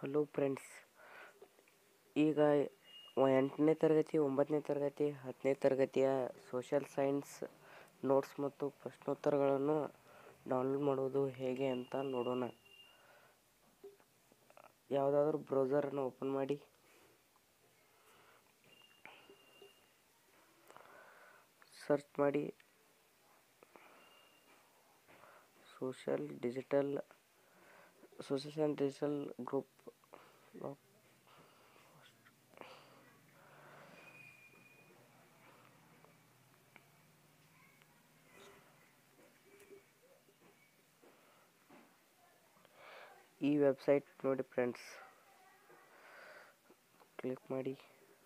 hello friends ಈಗ ಎಂಟನೇ ತರಗತಿ ಒಂಬತ್ತನೇ ತರಗತಿ ಹತ್ತನೇ ತರಗತಿಯ ಸೋಷಲ್ ಸೈನ್ಸ್ ನೋಟ್ಸ್ ಮತ್ತು ಪ್ರಶ್ನೋತ್ತರಗಳನ್ನು ಡೌನ್ಲೋಡ್ ಮಾಡುವುದು ಹೇಗೆ ಅಂತ ನೋಡೋಣ ಯಾವುದಾದ್ರೂ ಬ್ರೌಸರನ್ನು ಓಪನ್ ಮಾಡಿ ಸರ್ಚ್ ಮಾಡಿ social digital social and digital group ಈ ವೆಬ್ಸೈಟ್ ನೋಡಿ ಫ್ರೆಂಡ್ಸ್ ಕ್ಲಿಕ್ ಮಾಡಿ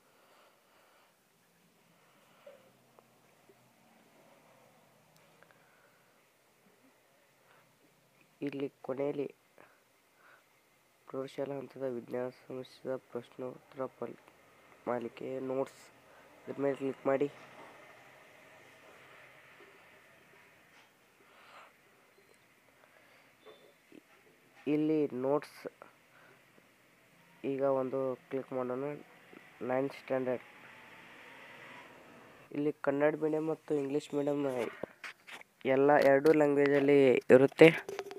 ಇಲ್ಲಿ ಕೊನೆಯಲ್ಲಿ ಪ್ರೌಢಶಾಲಾ ಹಂತದ ವಿಜ್ಞಾನ ಸಮಸ್ಯೆಯ ಪ್ರಶ್ನೋತ್ತರ ಪಲ್ ಮಾಲಿಕೆ ನೋಟ್ಸ್ ಇದ್ರ ಮೇಲೆ ಕ್ಲಿಕ್ ಮಾಡಿ ಇಲ್ಲಿ ನೋಟ್ಸ್ ಈಗ ಒಂದು ಕ್ಲಿಕ್ ಮಾಡೋಣ ನೈನ್ತ್ ಸ್ಟ್ಯಾಂಡರ್ಡ್ ಇಲ್ಲಿ ಕನ್ನಡ ಮೀಡಿಯಂ ಮತ್ತು ಇಂಗ್ಲೀಷ್ ಮೀಡಿಯಂ ಎಲ್ಲ ಎರಡೂ ಲ್ಯಾಂಗ್ವೇಜಲ್ಲಿ ಇರುತ್ತೆ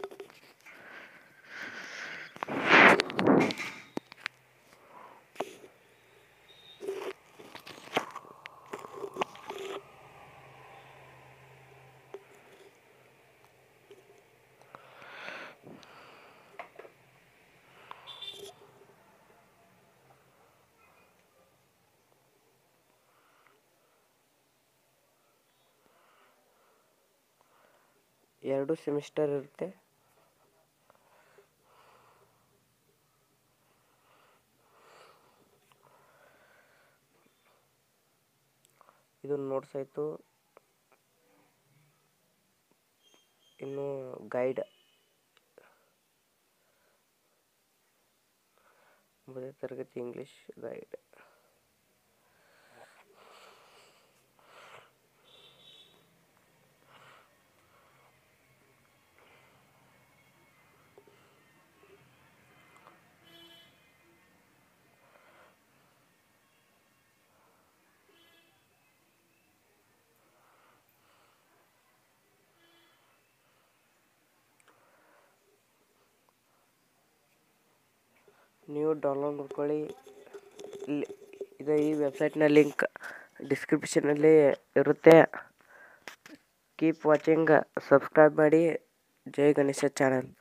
ಎರಡು ಸೆಮಿಸ್ಟರ್ ಇರುತ್ತೆ ಇದು ನೋಟ್ಸ್ ಆಯಿತು ಇನ್ನು ಗೈಡ್ ಒಂಬತ್ತನೇ ತರಗತಿ ಇಂಗ್ಲೀಷ್ ಗೈಡ್ ನೀವು ಡೌನ್ಲೋಡ್ ಮಾಡ್ಕೊಳ್ಳಿ ಇಲ್ಲಿ ಇದು ಈ ವೆಬ್ಸೈಟ್ನ ಲಿಂಕ್ ಡಿಸ್ಕ್ರಿಪ್ಷನಲ್ಲಿ ಇರುತ್ತೆ ಕೀಪ್ ವಾಚಿಂಗ್ ಸಬ್ಸ್ಕ್ರೈಬ್ ಮಾಡಿ ಜೈ ಗಣೇಶ ಚಾನಲ್